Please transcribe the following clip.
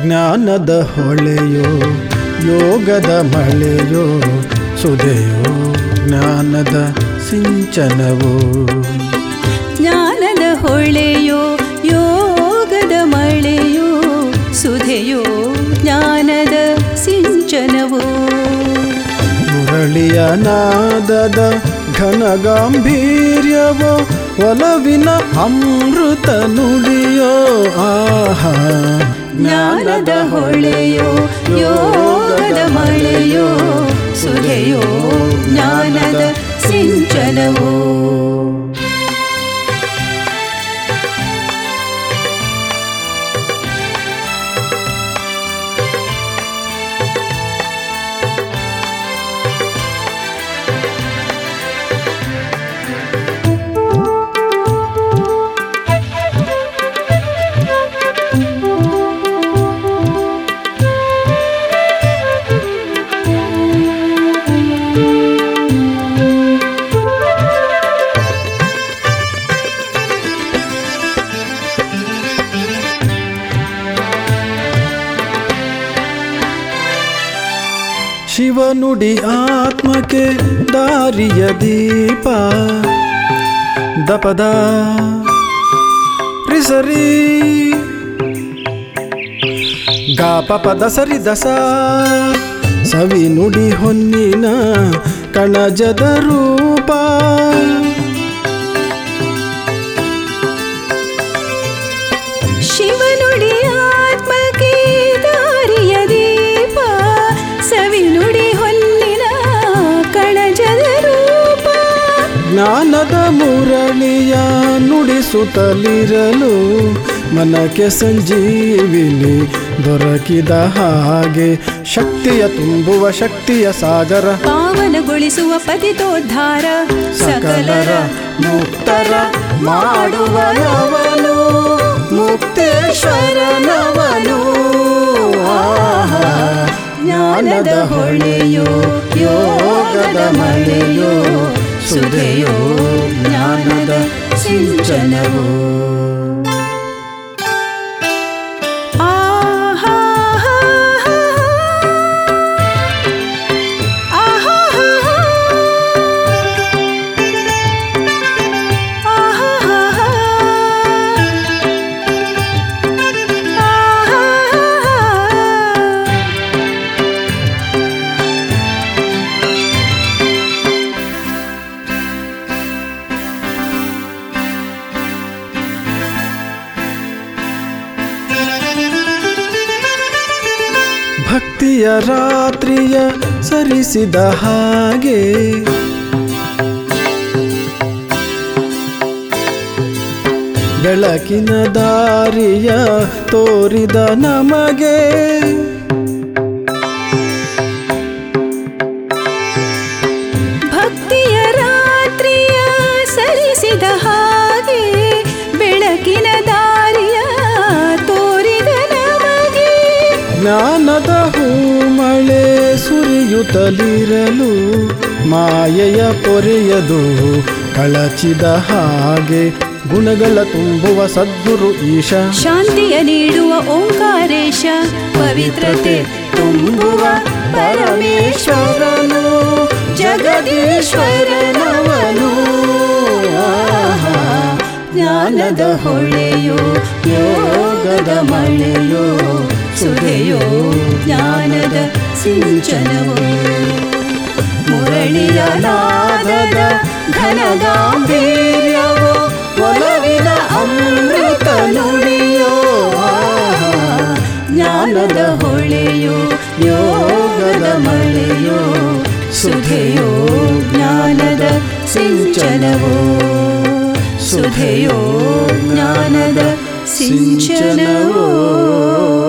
ಜ್ಞಾನದ ಹೊಳೆಯೋ ಯೋಗದ ಮಳೆಯೋ ಸುಧೆಯೋ ಜ್ಞಾನದ ಸಿಂಚನವೋ ಜ್ಞಾನದ ಹೊಳೆಯೋ ಯೋಗದ ಮಳೆಯೋ ಸುಧೆಯೋ ಜ್ಞಾನದ ಸಿಂಚನವೋ ಮುರಳಿಯ ನಾದದ ಘನ ಗಾಂಭೀರ್ಯವೋ ಒಲವಿನ ಅಮೃತ ನುಡಿಯೋ ಆಹಾ ಜ್ಞಾನದ ಹೊಳೆಯೋ ಯೋಗದ ಮಳೆಯೋ ಸುಧೆಯೋ ಜ್ಞಾನದ ಸಿಂಚನವೋ ಶಿವನುಡಿ ಆತ್ಮಕ್ಕೆ ದಾರಿಯ ದೀಪ ದಪದ ರಿಸರಿ ಗಾಪ ಪದ ಸರಿ ದಸ ಸವಿ ನುಡಿ ಹೊನ್ನಿನ ಕಣಜದ ರೂಪ ಶಿವನುಡಿ ಆತ್ಮಕ್ಕೆ ದಾರಿಯ ದೀಪ ಸವಿನುಡಿ ಹೊನ್ನಿನ ಕಣಜದ ರೂಪ ಜ್ಞಾನದ ಮುರಳಿಯ ನುಡಿಸುತ್ತಲಿರಲು ಮನಕ್ಕೆ ಸಂಜೀವಿನಿ ದೊರಕಿದ ಹಾಗೆ ಶಕ್ತಿಯ ತುಂಬುವ ಶಕ್ತಿಯ ಸಾಗರ ಪಾವನಗೊಳಿಸುವ ಪತಿತೋದ್ಧಾರ ಸಕಲರ ಮುಕ್ತರ ಮಾಡುವನವನು ಮುಕ್ತೇಶ್ವರನವನು ಆಹಾ. ಜ್ಞಾನದ ಹೊಳೆಯೋ ಯೋಗದ ಮಳೆಯೋ ಸುಧೆಯೋ ಜ್ಞಾನದ ಸಿಂಚನವೋ ಆಹಾ ಆಹಾ ಭಕ್ತಿಯ ರಾತ್ರಿಯ ಸರಿಸಿದ ಹಾಗೆ ಬೆಳಕಿನ ದಾರಿಯ ತೋರಿದ ನಮಗೆ ಭಕ್ತಿಯ ರಾತ್ರಿಯ ಸರಿಸಿದ ಹಾಗೆ ಬೆಳಕಿನ ದಾರಿಯ ತೋರಿದ ನಮಗೆ ಜ್ಞಾನದ ಹೂಮಳೆ ಸುರಿಯುತ್ತಲಿರಲು ಮಾಯೆಯ ಪೊರೆಯದು ಕಳಚಿದ ಹಾಗೆ ಗುಣಗಳ ತುಂಬುವ ಸದ್ಗುರು ಈಶ ಶಾಂತಿಯ ನೀಡುವ ಓಂಕಾರೇಶ ಪವಿತ್ರತೆ ತುಂಬುವ ಪರಮೇಶ್ವರನು ಜಗದೀಶ್ವರನವನು ಆಹಾ. ಜ್ಞಾನದ ಹೊಳೆಯೋ ಯೋಗದ ಮಳೆಯೋ ಸುಧೆಯೋ ಜ್ಞಾನದ ಸಿಂಚನವೋ ಮುರಳಿಯ ನಾದದ ಘನ ಗಾಂಭೀರ್ಯವೋ ಒಲವಿನ ಅಮೃತ ನುಡಿಯೋ ಆಹಾ. ಜ್ಞಾನದ ಹೊಳೆಯೋ ಯೋಗದ ಮಳೆಯೋ ಸುಧೆಯೋ ಜ್ಞಾನದ ಸಿಂಚನವೋ ಸುಧೆಯೋ ಜ್ಞಾನದ ಸಿಂಚನವೋ